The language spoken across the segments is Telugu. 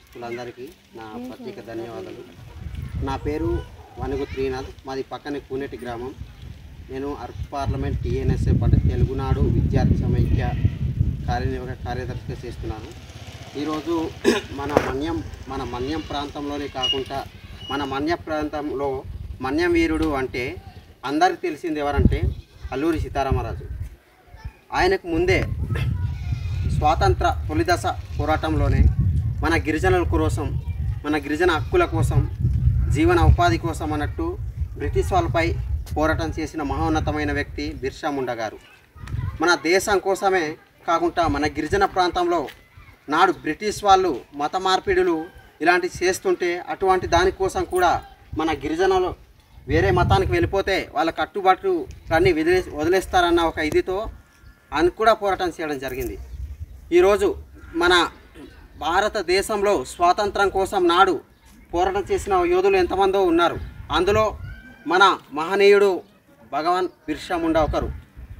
వీళ్ళందరికీ నా ప్రత్యేక ధన్యవాదాలు నా పేరు వనుగు త్రీనాథ్ మాది పక్కనే కూనెటి గ్రామం నేను అర్క్ పార్లమెంట్ టీఎన్ఎస్ఏ పట్ల తెలుగునాడు విద్యార్థి సమైక్య కార్యనిర్వాహక కార్యదర్శిగా చేస్తున్నాను ఈరోజు మన మన్యం మన మన్యం ప్రాంతంలోనే కాకుండా మన మన్య ప్రాంతంలో మన్యం వీరుడు అంటే అందరికి తెలిసింది ఎవరంటే అల్లూరి సీతారామరాజు ఆయనకు ముందే స్వాతంత్ర తొలిదశ పోరాటంలోనే మన గిరిజనుల కోసం మన గిరిజన హక్కుల కోసం జీవన ఉపాధి కోసం అన్నట్టు బ్రిటిష్ వాళ్ళపై పోరాటం చేసిన మహోన్నతమైన వ్యక్తి బిర్సా ముండా గారు మన దేశం కోసమే కాకుండా మన గిరిజన ప్రాంతంలో నాడు బ్రిటిష్ వాళ్ళు మత మార్పిడులు ఇలాంటివి చేస్తుంటే అటువంటి దానికోసం కూడా మన గిరిజనులు వేరే మతానికి వెళ్ళిపోతే వాళ్ళ కట్టుబాట్లు అన్నీ వదిలే వదిలేస్తారన్న ఒక ఇదితో అని కూడా పోరాటం చేయడం జరిగింది ఈరోజు మన భారతదేశంలో స్వాతంత్రం కోసం నాడు పోరాటం చేసిన యోధులు ఎంతమందో ఉన్నారు అందులో మన మహనీయుడు భగవాన్ బిర్సా ముండా ఒకరు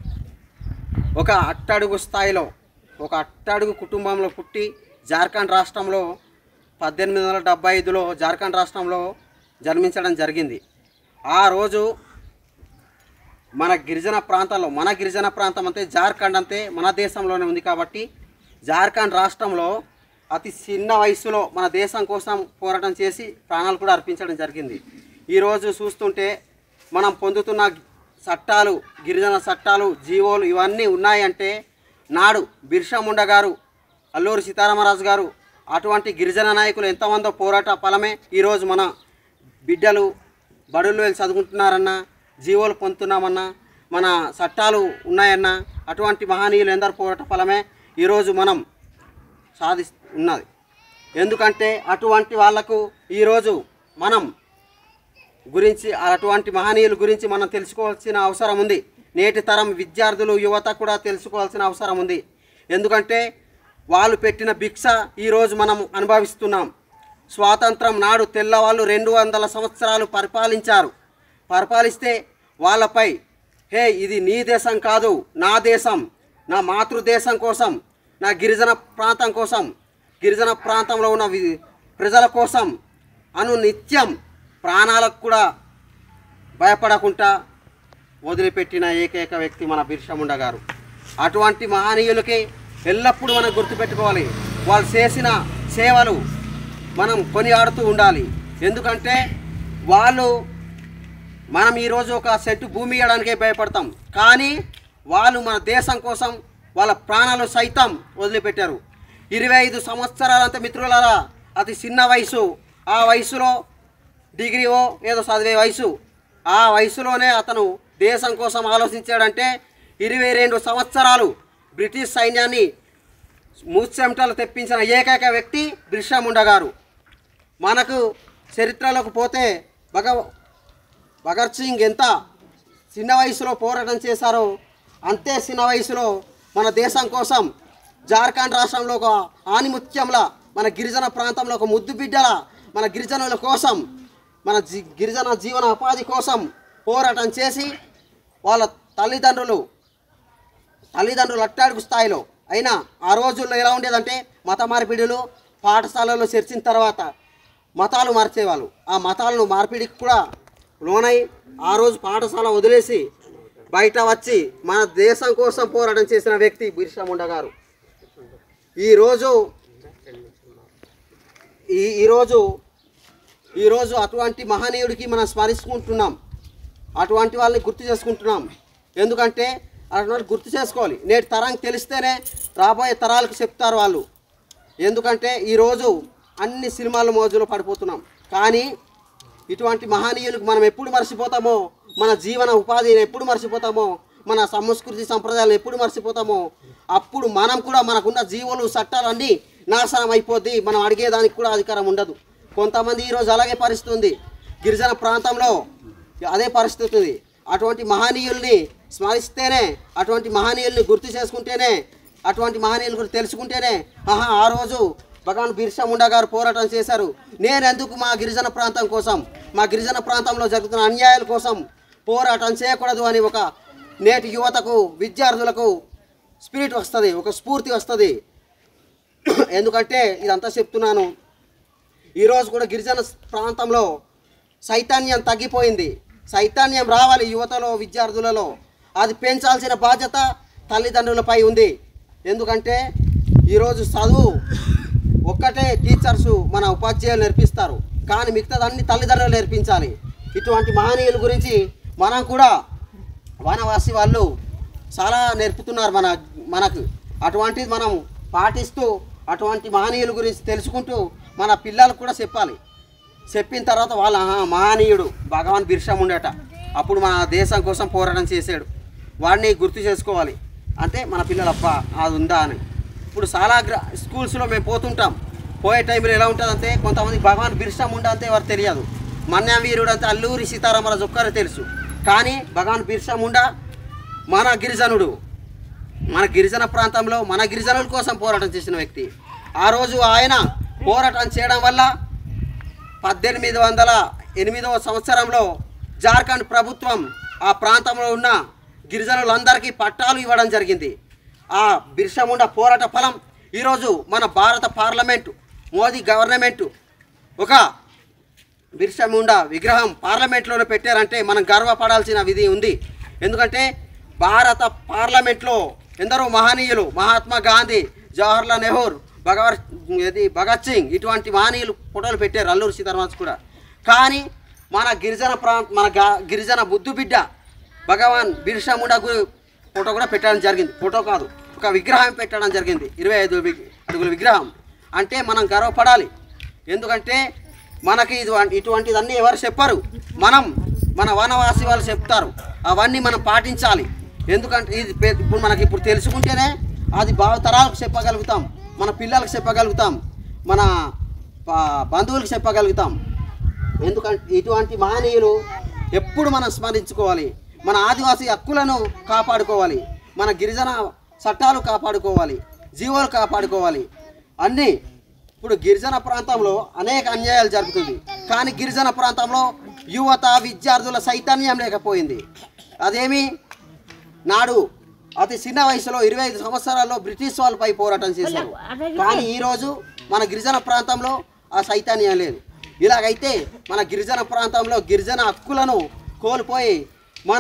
ఒక అట్టడుగు స్థాయిలో ఒక అట్టడుగు కుటుంబంలో పుట్టి జార్ఖండ్ రాష్ట్రంలో పద్దెనిమిది వందల డెబ్బై ఐదులో జార్ఖండ్ రాష్ట్రంలో జన్మించడం జరిగింది ఆ రోజు మన గిరిజన ప్రాంతాల్లో మన గిరిజన ప్రాంతం అంతే జార్ఖండ్ అంతే మన దేశంలోనే ఉంది కాబట్టి జార్ఖండ్ రాష్ట్రంలో అతి చిన్న వయసులో మన దేశం కోసం పోరాటం చేసి ప్రాణాలు కూడా అర్పించడం జరిగింది ఈరోజు చూస్తుంటే మనం పొందుతున్న చట్టాలు గిరిజన చట్టాలు జీవోలు ఇవన్నీ ఉన్నాయంటే నాడు బిర్సా ముండా గారు అల్లూరి సీతారామరాజు గారు అటువంటి గిరిజన నాయకులు ఎంతమందో పోరాట ఫలమే ఈరోజు మన బిడ్డలు బడుల్లో వెళ్ళి చదువుకుంటున్నారన్నా జీవోలు పొందుతున్నామన్నా మన చట్టాలు ఉన్నాయన్నా అటువంటి మహనీయులు ఎందరు పోరాట ఫలమే ఈరోజు మనం సాధి ఉన్నది ఎందుకంటే అటువంటి వాళ్లకు ఈరోజు మనం గురించి అటువంటి మహనీయుల గురించి మనం తెలుసుకోవాల్సిన అవసరం ఉంది నేటి తరం విద్యార్థులు యువత కూడా తెలుసుకోవాల్సిన అవసరం ఉంది ఎందుకంటే వాళ్ళు పెట్టిన భిక్ష ఈరోజు మనం అనుభవిస్తున్నాం స్వాతంత్రం నాడు తెల్లవాళ్ళు రెండు వందల సంవత్సరాలు పరిపాలించారు పరిపాలిస్తే వాళ్ళపై హే ఇది నీ దేశం కాదు నా దేశం నా మాతృదేశం కోసం నా గిరిజన ప్రాంతం కోసం గిరిజన ప్రాంతంలో ఉన్న వి- ప్రజల కోసం అను నిత్యం ప్రాణాలకు కూడా భయపడకుండా వదిలిపెట్టిన ఏకైక వ్యక్తి మన బిర్సా ముండా గారు అటువంటి మహనీయులకి ఎల్లప్పుడూ మనం గుర్తుపెట్టుకోవాలి వాళ్ళు చేసిన సేవలు మనం కొనియాడుతూ ఉండాలి ఎందుకంటే వాళ్ళు మనం ఈరోజు ఒక సెంటు భూమి ఇవ్వడానికే భయపడతాం కానీ వాళ్ళు మన దేశం కోసం వాళ్ళ ప్రాణాలు సైతం వదిలిపెట్టారు ఇరవై ఐదు సంవత్సరాలంత మిత్రులారా అతి చిన్న వయసు ఆ వయసులో డిగ్రీవో ఏదో చదివే వయసు ఆ వయసులోనే అతను దేశం కోసం ఆలోచించాడంటే ఇరవై రెండు సంవత్సరాలు బ్రిటిష్ సైన్యాన్ని మూచెమటలు తెప్పించిన ఏకైక వ్యక్తి బిర్సా ముండా గారు మనకు చరిత్రలోకి పోతే భగ భగత్ సింగ్ ఎంత చిన్న వయసులో పోరాటం చేశారో అంతే చిన్న వయసులో మన దేశం కోసం జార్ఖండ్ రాష్ట్రంలో ఒక ఆనిముత్యంలా మన గిరిజన ప్రాంతంలో ఒక ముద్దు బిడ్డల మన గిరిజనుల కోసం మన జీ గిరిజన జీవన ఉపాధి కోసం పోరాటం చేసి వాళ్ళ తల్లిదండ్రులు తల్లిదండ్రులు అట్టాడుగు స్థాయిలో అయినా ఆ రోజుల్లో ఎలా ఉండేదంటే మత మార్పిడులు పాఠశాలలో చేర్చిన తర్వాత మతాలు మార్చేవాళ్ళు ఆ మతాలను మార్పిడికి కూడా లోనై ఆ రోజు పాఠశాల వదిలేసి బయట వచ్చి మన దేశం కోసం పోరాటం చేసిన వ్యక్తి బిర్సా ముండా గారు ఈరోజు ఈ ఈరోజు ఈరోజు అటువంటి మహనీయుడికి మనం స్మరించుకుంటున్నాం అటువంటి వాళ్ళని గుర్తు చేసుకుంటున్నాం ఎందుకంటే అటువంటి గుర్తు చేసుకోవాలి నేటి తరానికి తెలిస్తేనే రాబోయే తరాలకు చెప్తారు వాళ్ళు ఎందుకంటే ఈరోజు అన్ని సినిమాల మోజులో పడిపోతున్నాం కానీ ఇటువంటి మహనీయులకు మనం ఎప్పుడు మర్చిపోతామో మన జీవన ఉపాధిని ఎప్పుడు మర్చిపోతామో మన సంస్కృతి సంప్రదాయాలను ఎప్పుడు మర్చిపోతామో అప్పుడు మనం కూడా మనకున్న జీవులు చట్టాలు అన్నీ నాశనం అయిపోద్ది మనం అడిగేదానికి కూడా అధికారం ఉండదు కొంతమంది ఈరోజు అలాగే పరిస్థితి ఉంది గిరిజన ప్రాంతంలో అదే పరిస్థితి ఉంది అటువంటి మహనీయుల్ని స్మరిస్తేనే అటువంటి మహనీయుల్ని గుర్తు చేసుకుంటేనే అటువంటి మహనీయులు గురించి తెలుసుకుంటేనే ఆహా ఆ రోజు భగవాన్ బిర్సా ముండా గారు పోరాటం చేశారు నేను ఎందుకు మా గిరిజన ప్రాంతం కోసం మా గిరిజన ప్రాంతంలో జరుగుతున్న అన్యాయాల కోసం పోరాటం చేయకూడదు అని ఒక నేటి యువతకు విద్యార్థులకు స్పిరిట్ వస్తుంది ఒక స్ఫూర్తి వస్తుంది ఎందుకంటే ఇదంతా చెప్తున్నాను ఈరోజు కూడా గిరిజన ప్రాంతంలో చైతన్యం తగ్గిపోయింది చైతన్యం రావాలి యువతలో విద్యార్థులలో అది పెంచాల్సిన బాధ్యత తల్లిదండ్రులపై ఉంది ఎందుకంటే ఈరోజు చదువు ఒక్కటే టీచర్స్ మన ఉపాధ్యాయులు నేర్పిస్తారు కానీ మిగతాదన్ని తల్లిదండ్రులు నేర్పించాలి ఇటువంటి మహనీయుల గురించి మనం కూడా వనవాసి వాళ్ళు చాలా నేర్పుతున్నారు మన మనకు అటువంటిది మనం పాటిస్తూ అటువంటి మహనీయుల గురించి తెలుసుకుంటూ మన పిల్లలకు కూడా చెప్పాలి చెప్పిన తర్వాత వాళ్ళ "ఆహా, మహనీయుడు భగవాన్ బిర్సా ఉండేట అప్పుడు మన దేశం కోసం పోరాటం చేశాడు వాడిని గుర్తు చేసుకోవాలి అంటే మన పిల్లలు అబ్బా అది ఉందా అని ఇప్పుడు చాలా గ్రా స్కూల్స్లో మేము పోతుంటాం పోయే టైంలో ఎలా ఉంటుందంటే కొంతమంది భగవాన్ బిర్సా ముండా అంటే వారు తెలియదు మన్యం వీరుడు అంటే అల్లూరి సీతారామరాజు ఒక్కరే తెలుసు కానీ భగవాన్ బిర్సా ముండా మన గిరిజనుడు మన గిరిజన ప్రాంతంలో మన గిరిజనుల కోసం పోరాటం చేసిన వ్యక్తి ఆ రోజు ఆయన పోరాటం చేయడం వల్ల పద్దెనిమిది వందల ఎనిమిదవ సంవత్సరంలో జార్ఖండ్ ప్రభుత్వం ఆ ప్రాంతంలో ఉన్న గిరిజనులందరికీ పట్టాలు ఇవ్వడం జరిగింది ఆ బిర్సముండ పోరాట ఫలం ఈరోజు మన భారత పార్లమెంటు మోదీ గవర్నమెంటు ఒక బిర్సముండ విగ్రహం పార్లమెంట్లోనే పెట్టారంటే మనం గర్వపడాల్సిన విధి ఉంది ఎందుకంటే భారత పార్లమెంట్లో ఎందరో మహనీయులు మహాత్మా గాంధీ జవహర్లాల్ నెహ్రూ భగవత్ ఇది భగత్ సింగ్ ఇటువంటి మహనీయులు ఫోటోలు పెట్టారు అల్లూరు సీతారామరాజు కూడా కానీ మన గిరిజన ప్రాంత మన గా- గిరిజన బుద్ధు బిడ్డ భగవాన్ బిర్సా ముండా గు- ఫోటో కూడా పెట్టడం జరిగింది ఫోటో కాదు ఒక విగ్రహం పెట్టడం జరిగింది ఇరవై ఐదు వి- అడుగుల విగ్రహం అంటే మనం గర్వపడాలి ఎందుకంటే మనకి ఇది ఇటువంటిదన్నీ ఎవరు చెప్పరు మనం మన వనవాసి వాళ్ళు చెప్తారు అవన్నీ మనం పాటించాలి ఎందుకంటే ఇది పె- ఇప్పుడు మనకి ఇప్పుడు తెలుసుకుంటేనే అది భావతరాలకు చెప్పగలుగుతాం మన పిల్లలకు చెప్పగలుగుతాం మన ప- బంధువులకు చెప్పగలుగుతాం ఎందుకంటే ఇటువంటి మహనీయులు ఎప్పుడు మనం స్మరించుకోవాలి మన ఆదివాసీ హక్కులను కాపాడుకోవాలి మన గిరిజన చట్టాలు కాపాడుకోవాలి జీవాలు కాపాడుకోవాలి అన్నీ ఇప్పుడు గిరిజన ప్రాంతంలో అనేక అన్యాయాలు జరుగుతుంది కానీ గిరిజన ప్రాంతంలో యువత విద్యార్థుల చైతన్యం లేకపోయింది అదేమి నాడు అతి చిన్న వయసులో ఇరవై ఐదు సంవత్సరాల్లో బ్రిటిష్ వాళ్ళపై పోరాటం చేశారు కానీ ఈరోజు మన గిరిజన ప్రాంతంలో ఆ చైతన్యం లేదు ఇలాగైతే మన గిరిజన ప్రాంతంలో గిరిజన హక్కులను కోల్పోయి మన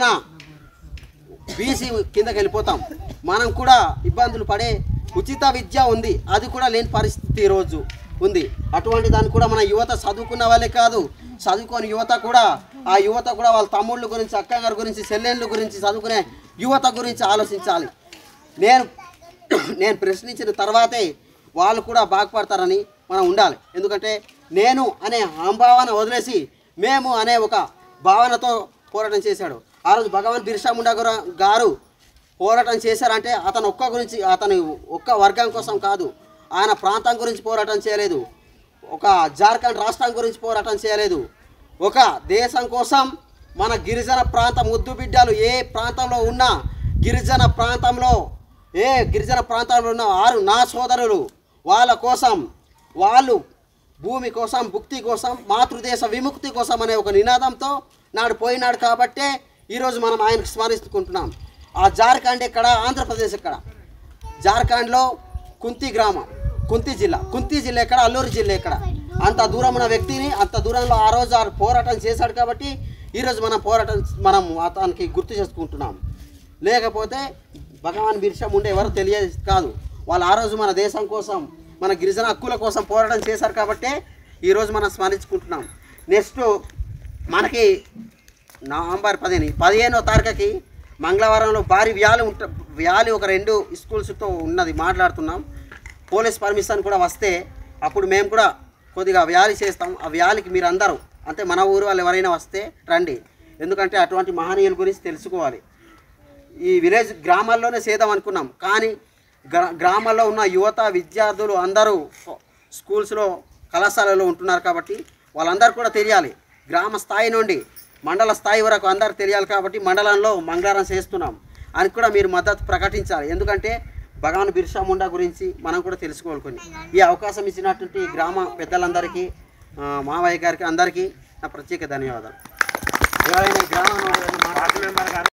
బీసీ కిందకి వెళ్ళిపోతాం మనం కూడా ఇబ్బందులు పడే ఉచిత విద్య ఉంది అది కూడా లేని పరిస్థితి ఈరోజు ఉంది అటువంటి దాన్ని కూడా మన యువత చదువుకున్న వాళ్ళే కాదు చదువుకొని యువత కూడా ఆ యువత కూడా వాళ్ళ తమ్ముళ్ళ గురించి అక్కగారి గురించి చెల్లెళ్ళ గురించి చదువుకునే యువత గురించి ఆలోచించాలి నేను నేను ప్రశ్నించిన తర్వాతే వాళ్ళు కూడా బాగుపడతారని మనం ఉండాలి ఎందుకంటే నేను అనే అహంభావన వదిలేసి మేము అనే ఒక భావనతో పోరాటం చేశాడు ఆ రోజు భగవాన్ బిర్సా ముండా గారు- గారు పోరాటం చేశారంటే అతను ఒక్క గురించి అతని ఒక్క వర్గం కోసం కాదు ఆయన ప్రాంతం గురించి పోరాటం చేయలేదు ఒక జార్ఖండ్ రాష్ట్రం గురించి పోరాటం చేయలేదు ఒక దేశం కోసం మన గిరిజన ప్రాంత ముద్దు బిడ్డలు ఏ ప్రాంతంలో ఉన్నా గిరిజన ప్రాంతంలో ఏ గిరిజన ప్రాంతంలో ఉన్న ఆరు నా సోదరులు వాళ్ళ కోసం వాళ్ళు భూమి కోసం భుక్తి కోసం మాతృదేశ విముక్తి కోసం అనే ఒక నినాదంతో నాడు పోయినాడు కాబట్టే ఈరోజు మనం ఆయనకు స్మరించుకుంటున్నాం ఆ జార్ఖండ్ ఎక్కడ ఆంధ్రప్రదేశ్ ఎక్కడ జార్ఖండ్లో కుంతి గ్రామం కుంతి జిల్లా కుంతి జిల్లా ఎక్కడ అల్లూరు జిల్లా ఎక్కడ అంత దూరం ఉన్న వ్యక్తిని అంత దూరంలో ఆ రోజు ఆ పోరాటం చేశాడు కాబట్టి ఈరోజు మనం పోరాటం మనం అతనికి గుర్తు చేసుకుంటున్నాం లేకపోతే భగవాన్ బిర్సా ముండే ఎవరు తెలియదు కాదు వాళ్ళు ఆ రోజు మన దేశం కోసం మన గిరిజన హక్కుల కోసం పోరాటం చేశారు కాబట్టే ఈరోజు మనం స్మరించుకుంటున్నాం నెక్స్ట్ మనకి నవంబర్ పదిహేను పదిహేనో తారీఖుకి మంగళవారంలో భారీ వ్యాలీ ఉంట వ్యాలీ ఒక రెండు స్కూల్స్తో ఉన్నది మాట్లాడుతున్నాం పోలీస్ పర్మిషన్ కూడా వస్తే అప్పుడు మేము కూడా కొద్దిగా వ్యాలీ చేస్తాం ఆ వ్యాలీకి మీరు అందరూ అంటే మన ఊరు వాళ్ళు ఎవరైనా వస్తే రండి ఎందుకంటే అటువంటి మహనీయుల గురించి తెలుసుకోవాలి ఈ విలేజ్ గ్రామాల్లోనే చేద్దాం అనుకున్నాం కానీ గ్రా గ్రామాల్లో ఉన్న యువత విద్యార్థులు అందరూ స్కూల్స్లో కళాశాలలో ఉంటున్నారు కాబట్టి వాళ్ళందరూ కూడా తెలియాలి గ్రామ స్థాయి నుండి మండల స్థాయి వరకు అందరు తెలియాలి కాబట్టి మండలంలో మంగళవారం చేస్తున్నాం అని కూడా మీరు మద్దతు ప్రకటించాలి ఎందుకంటే భగవాన్ బిర్సా ముండా గురించి మనం కూడా తెలుసుకోవాలి కొన్ని ఈ అవకాశం ఇచ్చినటువంటి గ్రామ పెద్దలందరికీ ఆ, మావయ్య గారికి అందరికీ నా ప్రత్యేక ధన్యవాదాలు ఎవరైనా ఈ గ్రామంలో ఎవరైనా మాట్లాడ-